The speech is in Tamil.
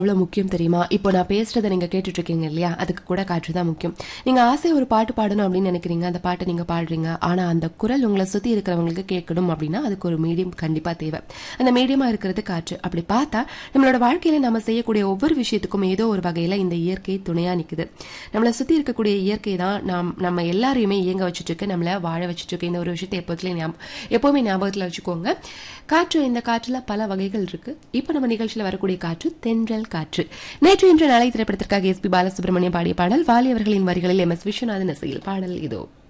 எவ்வளோ முக்கியம் தெரியுமா இப்போ நான் பேசுறதை நீங்க கேட்டுட்டு இருக்கீங்க இல்லையா அதுக்கு கூட காற்று தான் முக்கியம் நீங்க ஆசை ஒரு பாட்டு பாடணும் அப்படின்னு நினைக்கிறீங்க அந்த பாட்டை நீங்க பாடுறீங்க ஆனா அந்த குரல் உங்களை சுத்தி இருக்கிறவங்களுக்கு கேட்கணும் அப்படின்னா அதுக்கு ஒரு மீடியம் கண்டிப்பா தேவை அந்த மீடியமா இருக்கிறது காற்று அப்படி பார்த்தா நம்மளோட வாழ்க்கையில நம்ம செய்யக்கூடிய ஒவ்வொரு விஷயத்துக்கும் ஏதோ ஒரு வகையில இந்த இயற்கை துணையா நிக்குது நம்மளை சுத்தி இருக்கக்கூடிய இயற்கை தான் நாம் நம்ம எல்லாரையுமே இயங்க வச்சுட்டு இருக்கு நம்மள வாழ வச்சுட்டு இருக்கு இந்த ஒரு விஷயத்தை எப்போதுல ஞாபகம் எப்பவுமே ஞாபகத்துல வச்சுக்கோங்க காற்று இந்த காற்றுல பல வகைகள் இருக்கு இப்போ நம்ம நிகழ்ச்சியில வரக்கூடிய காற்று தென்றல் காற்று நேற்று இன்று நாளை திரைப்படத்திற்காக எஸ் பி பாலசுப்ரமணியம் பாடிய பாடல் வாலி அவர்களின் வரிகளில் எம் எஸ் விஸ்வநாதன் இசையில் பாடல் இதோ